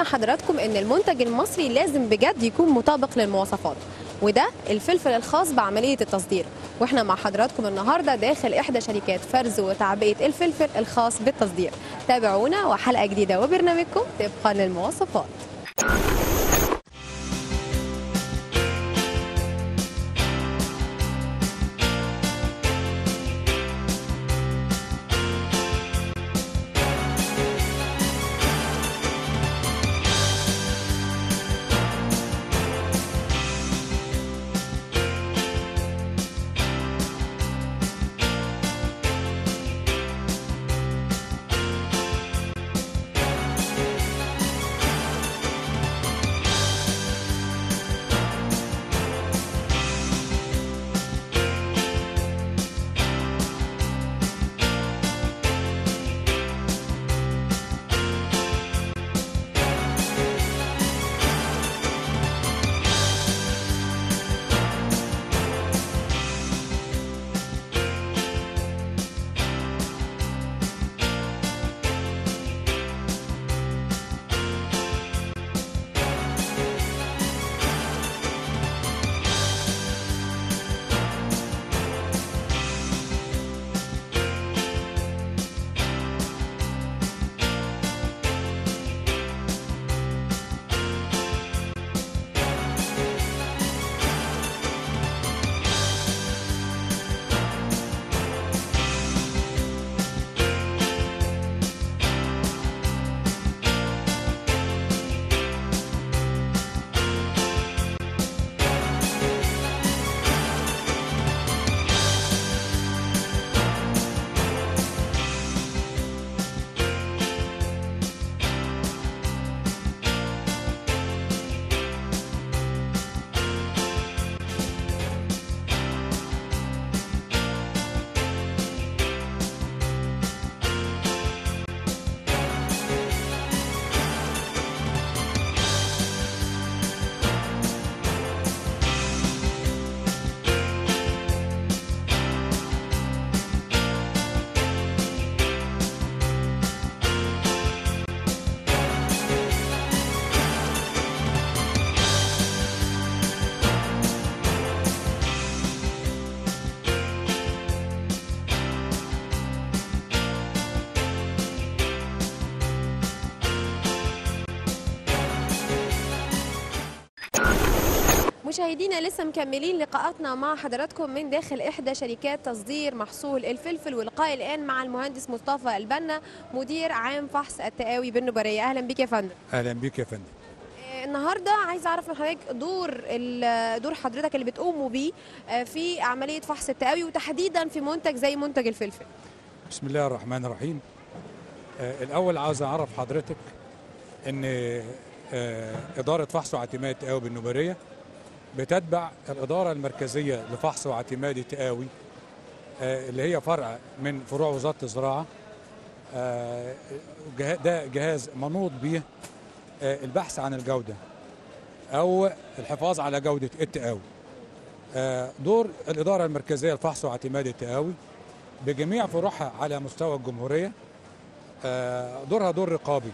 حضراتكم ان المنتج المصري لازم بجد يكون مطابق للمواصفات وده الفلفل الخاص بعمليه التصدير واحنا مع حضراتكم النهارده داخل احدى شركات فرز وتعبئه الفلفل الخاص بالتصدير تابعونا وحلقه جديده وبرنامجكم طبقا للمواصفات مشاهدينا لسه مكملين لقاءاتنا مع حضراتكم من داخل احدى شركات تصدير محصول الفلفل واللقاء الان مع المهندس مصطفى البنا مدير عام فحص التقاوي بالنبريه اهلا بك يا فندم اهلا بيك يا فندم آه، النهارده عايز اعرف من حضرتك دور ال- دور حضرتك اللي بتقوموا بيه آه، في عمليه فحص التقاوي وتحديدا في منتج زي منتج الفلفل بسم الله الرحمن الرحيم آه الاول عاوز اعرف حضرتك ان آه اداره فحص واعتماد التقاوي بالنوبريه بتتبع الاداره المركزيه لفحص واعتماد التقاوي آه اللي هي فرع من فروع وزاره الزراعه آه جه- ده جهاز منوط به آه البحث عن الجوده او الحفاظ على جوده التقاوي آه دور الاداره المركزيه لفحص واعتماد التقاوي بجميع فروعها على مستوى الجمهورية آه، دورها دور رقابي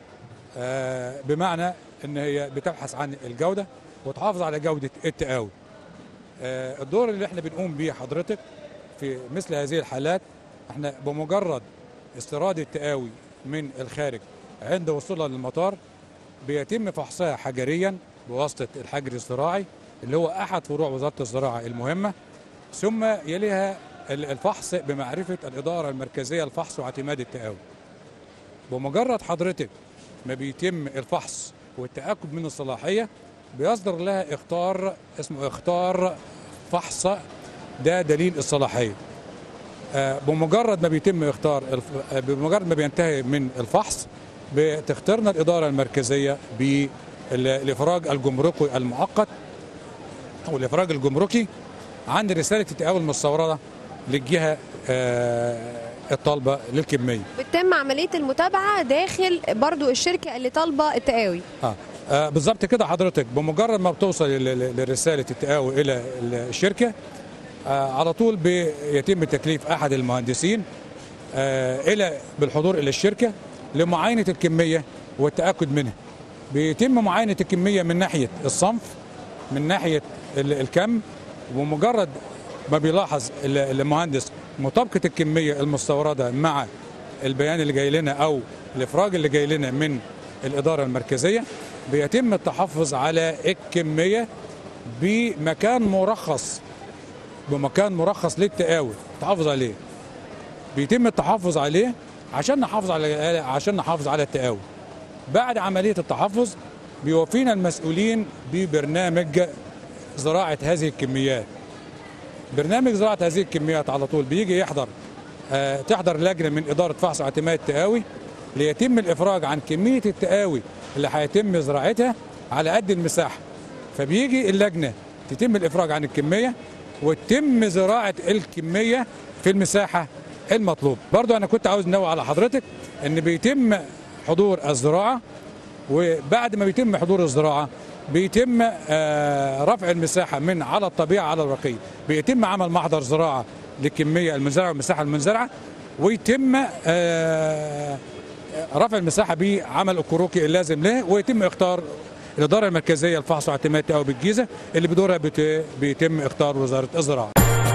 آه، بمعنى ان هي بتبحث عن الجودة وتحافظ على جودة التقاوي آه، الدور اللي احنا بنقوم بيه حضرتك في مثل هذه الحالات احنا بمجرد استيراد التقاوي من الخارج عند وصولها للمطار بيتم فحصها حجريا بواسطة الحجر الزراعي اللي هو أحد فروع وزارة الزراعة المهمة ثم يليها ال- الفحص بمعرفة الإدارة المركزية لفحص واعتماد التقاوي بمجرد حضرتك ما بيتم الفحص والتأكد من الصلاحية بيصدر لها اختار اسمه اختار فحص ده دليل الصلاحية آه، بمجرد ما بيتم اختار الف- آه، بمجرد ما بينتهي من الفحص بتختارنا الإدارة المركزية بالإفراج الجمركي المؤقت أو الإفراج الجمركي عن رسالة التقاوي المستوردة للجهة آه، الطالبة للكمية بتتم عمليه المتابعه داخل برضو الشركه اللي طالبه التقاوي آه. آه بالظبط كده حضرتك بمجرد ما بتوصل ل- ل- لرسالة التقاوي إلى ال- الشركة آه على طول بيتم تكليف أحد المهندسين آه إلى بالحضور إلى الشركة لمعاينة الكمية والتأكد منها بيتم معاينه الكميه من ناحيه الصنف من ناحيه ال- الكم ومجرد ما بيلاحظ ال- المهندس مطابقه الكميه المستورده مع البيان اللي جاي لنا او الافراج اللي جاي لنا من الاداره المركزيه بيتم التحفظ على الكميه بمكان مرخص بمكان مرخص للتقاوي تحافظ عليه بيتم التحفظ عليه عشان نحافظ على عشان نحافظ على التقاوي بعد عمليه التحفظ بيوفينا المسؤولين ببرنامج زراعه هذه الكميات برنامج زراعه هذه الكميات على طول بيجي يحضر آه تحضر لجنه من اداره فحص واعتماد التقاوي ليتم الافراج عن كميه التقاوي اللي هيتم زراعتها على قد المساحه فبيجي اللجنه تتم الافراج عن الكميه وتتم زراعه الكميه في المساحه المطلوب برضو انا كنت عاوز انوه على حضرتك ان بيتم حضور الزراعه وبعد ما بيتم حضور الزراعه بيتم آه، رفع المساحه من على الطبيعه على الرقي بيتم عمل محضر زراعه للكميه المنزرعه والمساحه المنزرعه ويتم آه، رفع المساحه بعمل الكروكي اللازم له ويتم اختار الاداره المركزيه للفحص واعتماد التقوى بالجيزه اللي بدورها بت- بيتم اختار وزاره الزراعه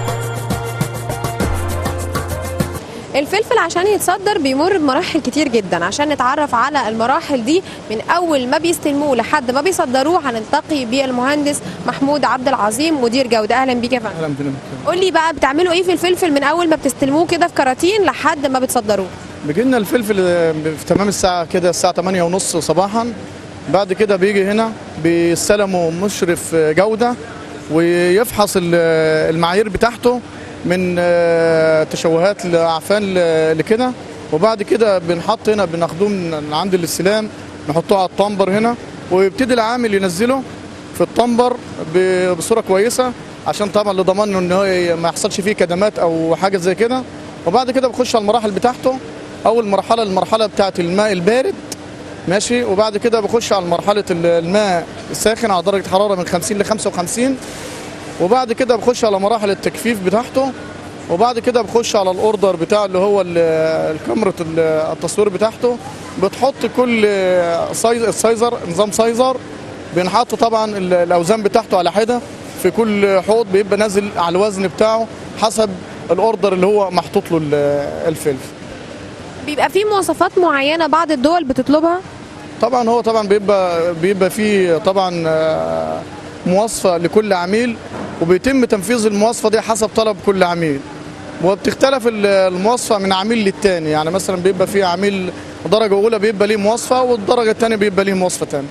الفلفل عشان يتصدر بيمر بمراحل كتير جدا عشان نتعرف على المراحل دي من اول ما بيستلموه لحد ما بيصدروه هنلتقي بالمهندس محمود عبد العظيم مدير جوده اهلا بيك يا فندم اهلا بنا قول لي بقى بتعملوا ايه في الفلفل من اول ما بتستلموه كده في كراتين لحد ما بتصدروه بيجي لنا الفلفل في تمام الساعه كده الساعه 8 ونص صباحا بعد كده بيجي هنا بيستلموا مشرف جوده ويفحص ال- المعايير بتاعته من آه، تشوهات لاعفان ل- لكده وبعد كده بنحط هنا بناخدوه من عند الاستلام نحطوه على الطنبر هنا ويبتدي العامل ينزله في الطنبر ب- بصوره كويسه عشان طبعا لضمان ان هو ي- ما يحصلش فيه كدمات او حاجه زي كده وبعد كده بخش على المراحل بتاعته اول مرحله المرحله بتاعه الماء البارد ماشي وبعد كده بخش على مرحله ال- الماء الساخن على درجه حراره من 50 ل 55 وبعد كده بخش على مراحل التجفيف بتاعته وبعد كده بخش على الاوردر بتاع اللي هو ال- الكاميرا ال- التصوير بتاعته بتحط كل سايز السايزر نظام سايزر بنحط طبعا ال- الاوزان بتاعته على حده في كل حوض بيبقى نازل على الوزن بتاعه حسب الاوردر اللي هو محطوط له ال- الفلفل بيبقى في مواصفات معينه بعض الدول بتطلبها طبعا هو طبعا بيبقى بيبقى فيه طبعا آه، مواصفه لكل عميل وبيتم تنفيذ المواصفه دي حسب طلب كل عميل وبتختلف ال- المواصفه من عميل للتاني يعني مثلا بيبقى في عميل درجه اولى بيبقى ليه مواصفه والدرجه الثانيه بيبقى ليه مواصفه ثانيه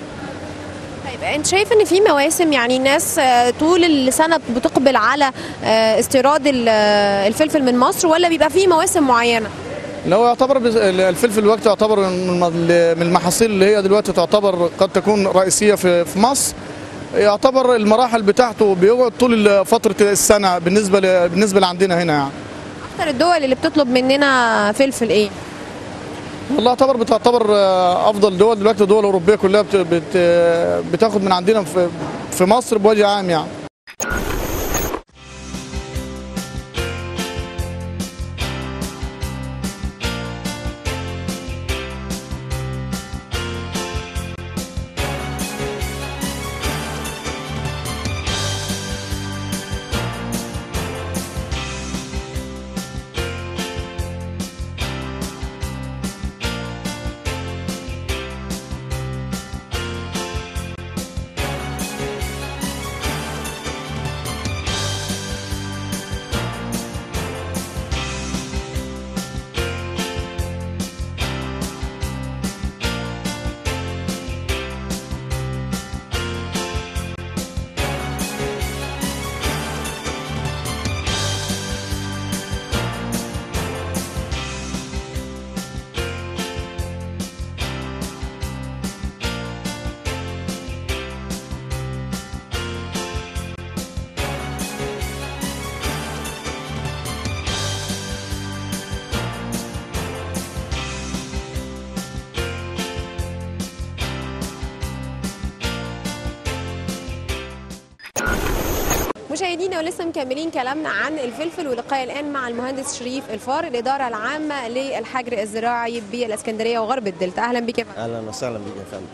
طيب انت شايف ان في مواسم يعني الناس آه، طول السنه بتقبل على آه، استيراد ال- آه، الفلفل من مصر ولا بيبقى في مواسم معينه لو يعتبر بس- الفلفل دلوقتي يعتبر من من المحاصيل اللي هي دلوقتي تعتبر قد تكون رئيسيه في في مصر يعتبر المراحل بتاعته بيقعد طول فتره السنه بالنسبه ل- بالنسبه لعندنا هنا يعني اكتر الدول اللي بتطلب مننا فلفل ايه والله يعتبر بتعتبر آه، افضل دول دلوقتي الدول الاوروبيه كلها بت بت بتاخد من عندنا في في مصر بوجه عام يعني مشاهدينا ولسه مكملين كلامنا عن الفلفل ولقاء الان مع المهندس شريف الفار الاداره العامه للحجر الزراعي بالاسكندريه وغرب الدلتا اهلا بك يا فندم اهلا وسهلا بيك يا فندم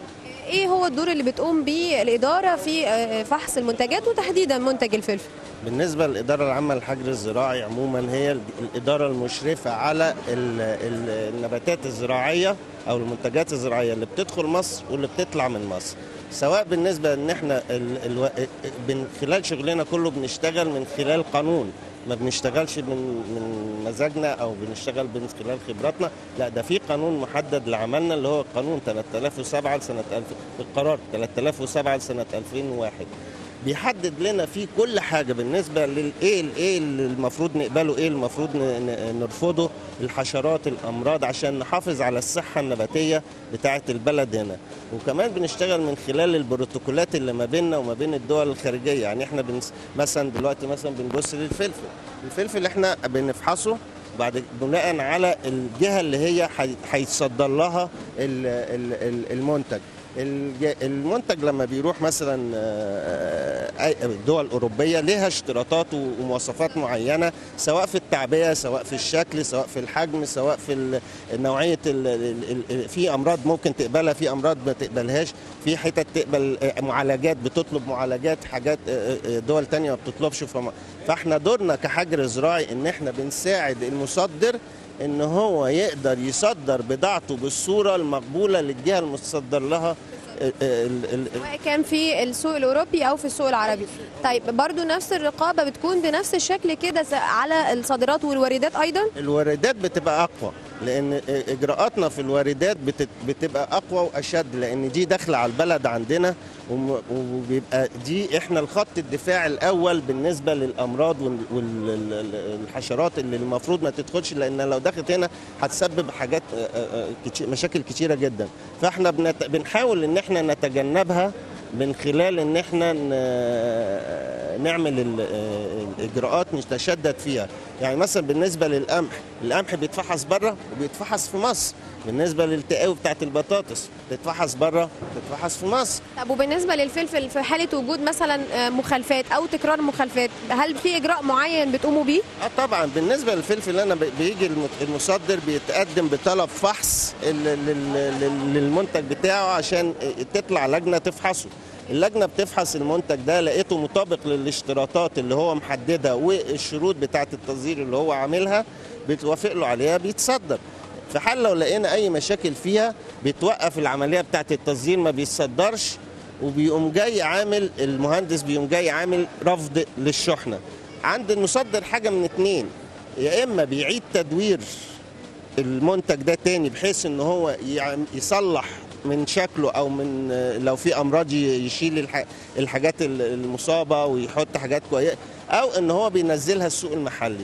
ايه هو الدور اللي بتقوم بيه الاداره في آه، فحص المنتجات وتحديدا منتج الفلفل بالنسبة للإدارة العامة للحجر الزراعي عموما هي الإدارة المشرفة على ال- ال- النباتات الزراعية أو المنتجات الزراعية اللي بتدخل مصر واللي بتطلع من مصر سواء بالنسبة إن إحنا ال- الو... من خلال شغلنا كله بنشتغل من خلال قانون ما بنشتغلش من من مزاجنا او بنشتغل من خلال خبراتنا لا ده في قانون محدد لعملنا اللي هو قانون 3007 لسنه 1000 القرار 3007 لسنه 2001 بيحدد لنا فيه كل حاجه بالنسبه للايه الايه اللي المفروض نقبله ايه المفروض ن- ن- نرفضه الحشرات الامراض عشان نحافظ على الصحه النباتيه بتاعه البلد هنا وكمان بنشتغل من خلال البروتوكولات اللي ما بيننا وما بين الدول الخارجيه يعني احنا بنس مثلا دلوقتي مثلا بنبص للفلفل الفلفل احنا بنفحصه بعد بناء على الجهه اللي هي حي- هيتصدر لها ال- ال- ال- المنتج الج- المنتج لما بيروح مثلا آه، أي- الدول الاوروبيه ليها اشتراطات ومواصفات معينه سواء في التعبئه سواء في الشكل سواء في الحجم سواء في ال- نوعيه ال- ال- ال- في امراض ممكن تقبلها في امراض ما تقبلهاش في حتت تقبل آه، معالجات بتطلب معالجات حاجات آه، آه، دول تانية ما بتطلبش فما- فاحنا دورنا كحجر زراعي ان احنا بنساعد المصدر ان هو يقدر يصدر بضاعته بالصوره المقبوله للجهه المتصدر لها ال- ال- ال- سواء كان في السوق الاوروبي او في السوق العربي طيب برضو نفس الرقابه بتكون بنفس الشكل كده س- على الصادرات والواردات ايضا الواردات بتبقى اقوى لان اجراءاتنا في الواردات بت- بتبقى اقوى واشد لان دي داخله على البلد عندنا وم- وبيبقى دي احنا الخط الدفاع الاول بالنسبه للامراض والحشرات اللي المفروض ما تدخلش لان لو دخلت هنا هتسبب حاجات آه، آه، كتير- مشاكل كتيره جدا فاحنا بنت- بنحاول ان احنا نتجنبها من خلال ان احنا ن- نعمل ال- الاجراءات نتشدد فيها يعني مثلا بالنسبه للقمح القمح بيتفحص بره وبيتفحص في مصر بالنسبه للتقاوي بتاعت البطاطس بتتفحص بره بتتفحص في مصر طب وبالنسبه للفلفل في حاله وجود مثلا آه، مخالفات او تكرار مخالفات هل في اجراء معين بتقوموا بيه اه طبعا بالنسبه للفلفل انا ب- بيجي المت- المصدر بيتقدم بطلب فحص ال- لل- لل- للمنتج بتاعه عشان تطلع لجنه تفحصه اللجنه بتفحص المنتج ده لقيته مطابق للاشتراطات اللي هو محددها والشروط بتاعه التصدير اللي هو عاملها بتوافق له عليها بيتصدر في حال لو لقينا اي مشاكل فيها بيتوقف العمليه بتاعه التصدير ما بيتصدرش وبيقوم جاي عامل المهندس بيقوم جاي عامل رفض للشحنه عند المصدر حاجه من اتنين يا اما بيعيد تدوير المنتج ده تاني بحيث ان هو يعم- يصلح من شكله او من آه، لو في امراض ي- يشيل الح- الحاجات ال- المصابه ويحط حاجات كويسه او ان هو بينزلها السوق المحلي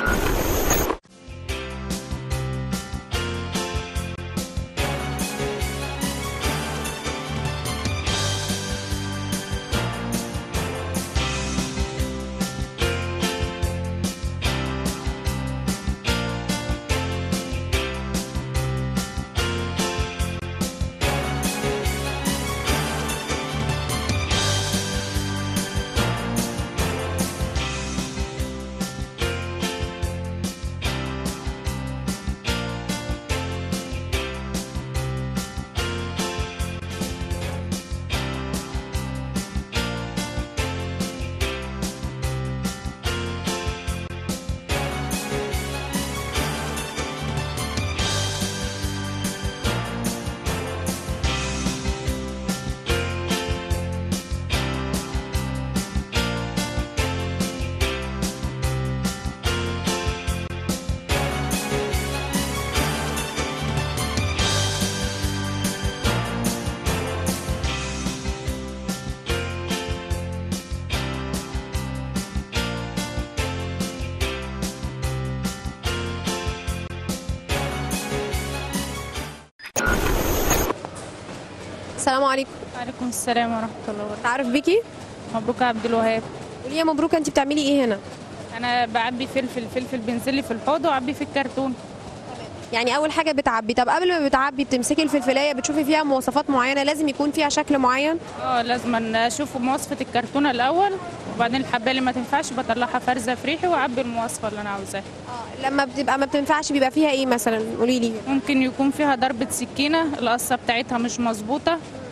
السلام عليكم وعليكم السلام ورحمة الله وبركاته تعرف بيكي مبروك يا عبد الوهاب قولي يا مبروك انت بتعملي ايه هنا أنا بعبي فلفل فلفل بينزل لي في الحوض وأعبيه في الكرتون يعني اول حاجه بتعبي طب قبل ما بتعبي بتمسكي الفلفلايه بتشوفي فيها مواصفات معينه لازم يكون فيها شكل معين اه لازم أشوف مواصفة الكرتونة الأول وبعدين الحباية اللي ما تنفعش بطلعها فرزة في ريحي وأعبي المواصفة اللي أنا عاوزاها لما بتبقى ما بتنفعش بيبقى فيها ايه مثلا قولي لي ممكن يكون فيها ضربة سكينة القصة بتاعتها مش مظبوطة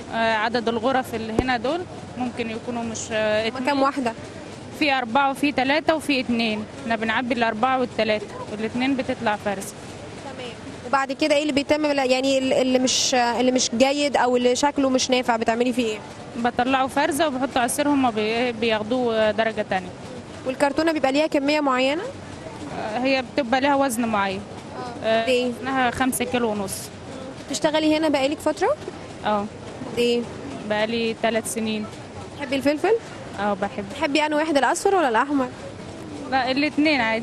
آه، عدد الغرف اللي هنا دول ممكن يكونوا مش آه، هما اتنين. كام واحده في أربعة وفي ثلاثة وفي اتنين احنا بنعبي الأربعة والثلاثة والاتنين بتطلع فرز تمام وبعد كده ايه اللي بيتم يعني اللي مش اللي مش جيد او اللي شكله مش نافع بتعملي فيه ايه بطلعوا فرزة وبحطوا عصير هما بي- بياخدوه درجة تانية والكرتونه بيبقى ليها كميه معينه آه، هي بتبقى لها وزن معين آه، قد ايه وزنها خمسة كيلو ونص بتشتغلي هنا بقالك فتره اه قد ايه بقالي ثلاث سنين تحبي الفلفل اه بحب تحبي انهي واحد الاصفر ولا الاحمر لا الاتنين عادي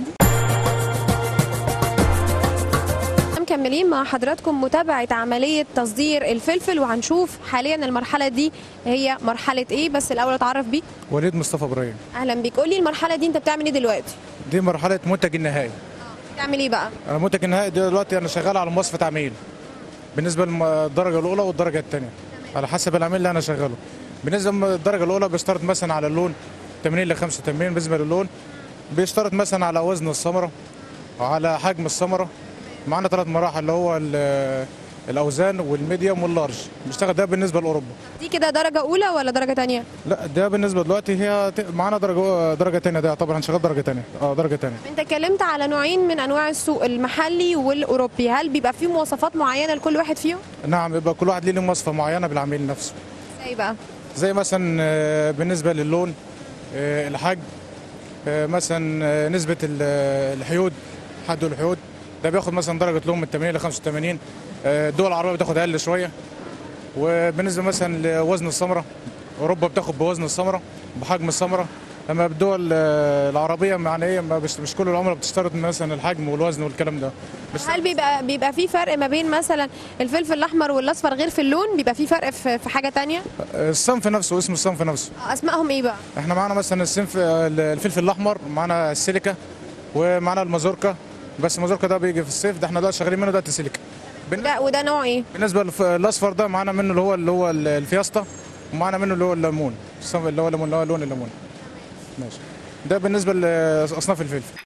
مكملين مع حضراتكم متابعة عملية تصدير الفلفل وهنشوف حاليا المرحلة دي هي مرحلة ايه بس الأول اتعرف بيك وليد مصطفى ابراهيم أهلا بيك قولي المرحلة دي أنت بتعمل ايه دلوقتي؟ دي مرحله منتج النهائي بتعمل ايه بقى؟ انا منتج النهائي دي دلوقتي انا شغال على مواصفه عميل بالنسبه للدرجه الاولى والدرجه الثانيه على حسب العميل اللي انا شغاله بالنسبه للدرجه الاولى بيشترط مثلا على اللون 80 ل 85 بالنسبه للون بيشترط مثلا على وزن الثمره وعلى حجم الثمره معانا ثلاث مراحل اللي هو ال- الاوزان والميديوم واللارج بيشتغل ده بالنسبه لاوروبا دي كده درجة أولى ولا درجة تانية؟ لا ده بالنسبه دلوقتي هي ت- معانا درجه درجه ثانيه ده طبعا شغال درجه ثانيه اه درجه ثانيه أنت اتكلمت على نوعين من أنواع السوق المحلي والأوروبي هل بيبقى فيه مواصفات معينة لكل واحد فيهم؟ نعم يبقى كل واحد ليه مواصفه معينه بالعميل نفسه ازاي بقى؟ زي مثلا آه، بالنسبه للون آه، الحجم آه، مثلا آه، نسبه ال- آه، الحيود حد الحيود ده بياخد مثلا درجه لون من 80 ل 85 آه، الدول العربيه بتاخد اقل شويه وبالنسبه مثلا لوزن الثمره اوروبا بتاخد بوزن الثمره بحجم الثمره لما الدول آه، العربيه معنيه ما بش- مش كل العملاء بتشترط مثلا الحجم والوزن والكلام ده بس هل بيبقى بيبقى فيه فرق ما بين مثلا الفلفل الأحمر والأصفر غير في اللون؟ بيبقى فيه فرق في في حاجة تانية؟ آه، الصنف نفسه اسم الصنف نفسه أسمائهم ايه بقى؟ احنا معانا مثلا الصنف الفلفل الاحمر معانا السيليكا ومعانا المازوركا بس المازوركا ده بيجي في الصيف ده احنا دلوقتي شغالين منه دلوقتي سيليكا بن- ده وده نوع ايه؟ بالنسبه للف- للاصفر ده معانا منه اللي هو اللي هو الفياستا ومعانا منه اللي هو الليمون الصنف اللي هو الليمون اللي هو لون الليمون ماشي ده بالنسبه لاصناف الفلفل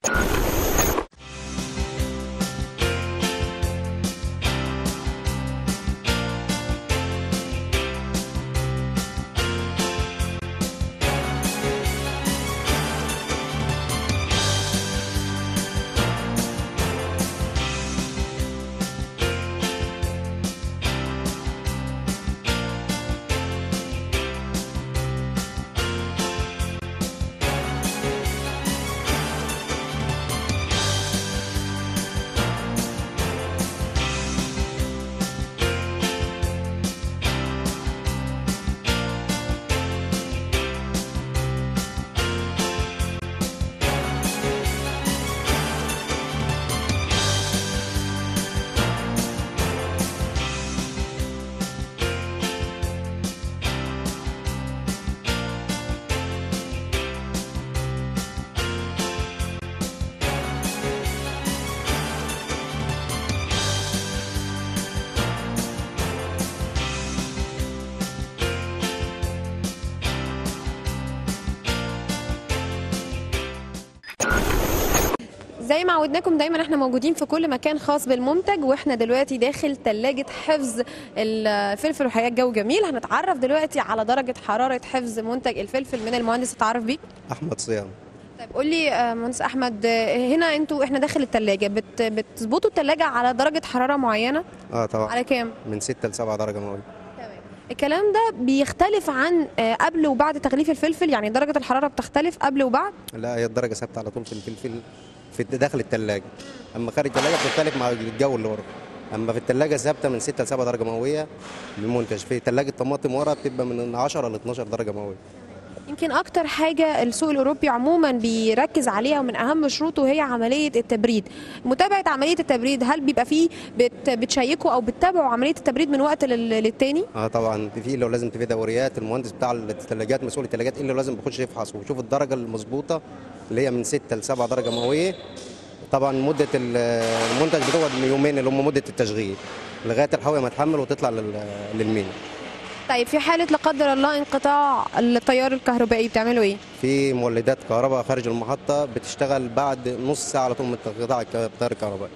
زي ما عودناكم دايما احنا موجودين في كل مكان خاص بالمنتج واحنا دلوقتي داخل ثلاجة حفظ الفلفل وحقيقة الجو جميل هنتعرف دلوقتي على درجة حرارة حفظ منتج الفلفل من المهندس اتعرف بيك احمد صيام طيب قول لي آه، مهندس احمد آه، هنا انتوا احنا داخل الثلاجة بت بتظبطوا الثلاجة على درجة حرارة معينة اه طبعا على كام؟ من 6 ل 7 درجه مئويه تمام الكلام ده بيختلف عن آه، قبل وبعد تغليف الفلفل يعني درجة الحرارة بتختلف قبل وبعد لا هي الدرجه ثابته على طول في الفلفل في داخل الثلاجه اما خارج الثلاجه بتختلف مع الجو اللي ورا اما في الثلاجه ثابته من 6 ل 7 درجه مئويه المنتج في ثلاجه طماطم ورا بتبقى من 10 ل 12 درجه مئويه يمكن اكتر حاجه السوق الاوروبي عموما بيركز عليها ومن اهم شروطه هي عمليه التبريد متابعه عمليه التبريد هل بيبقى فيه بت بتشيكوا او بتتابعوا عمليه التبريد من وقت لل- للتاني اه طبعا في لو لازم في دوريات المهندس بتاع الثلاجات مسؤول الثلاجات ايه اللي لازم بيخش يفحص ويشوف الدرجه المظبوطه اللي هي من 6 ل 7 درجه مئويه طبعا مده ال- المنتج بتقعد من يومين اللي هم مده التشغيل لغايه الحاويه ما تحمل وتطلع لل- للمينا طيب في حاله لا قدر الله انقطاع التيار الكهربائي بتعملوا ايه في مولدات كهرباء خارج المحطة بتشتغل بعد نص ساعة على طول من انقطاع الك- التيار الكهربائي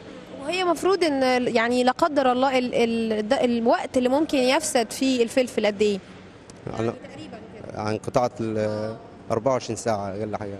وهي مفروض ان يعني لا قدر الله ال ال ده الوقت اللي ممكن يفسد فيه الفلفل قد ايه عن عن قطاع ال 24 ساعه اقل حاجه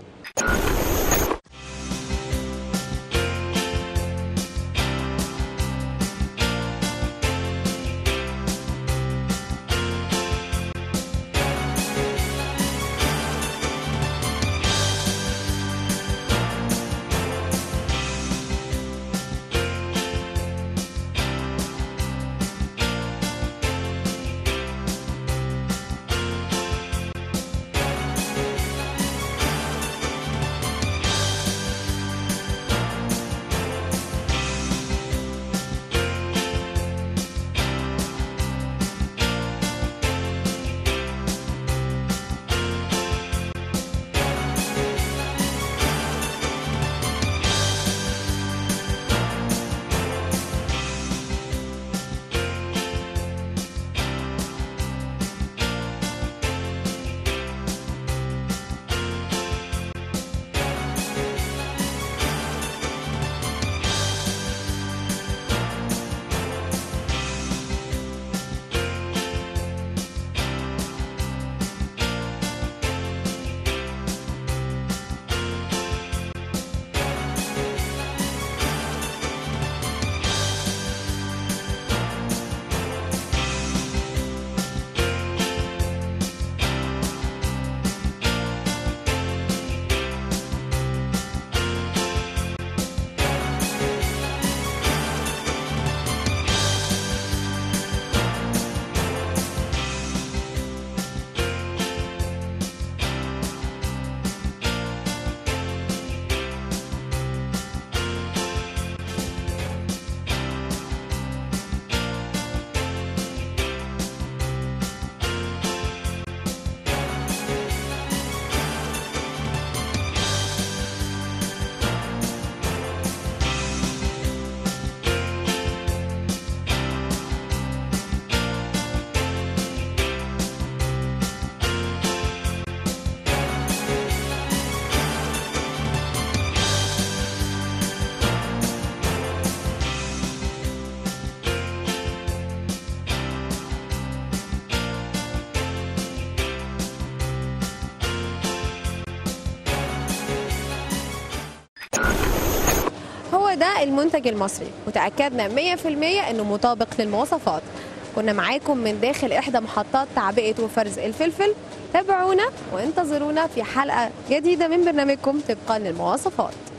هو ده المنتج المصري وتأكدنا 100% انه مطابق للمواصفات كنا معاكم من داخل احدى محطات تعبئة وفرز الفلفل تابعونا وانتظرونا في حلقة جديدة من برنامجكم طبقا للمواصفات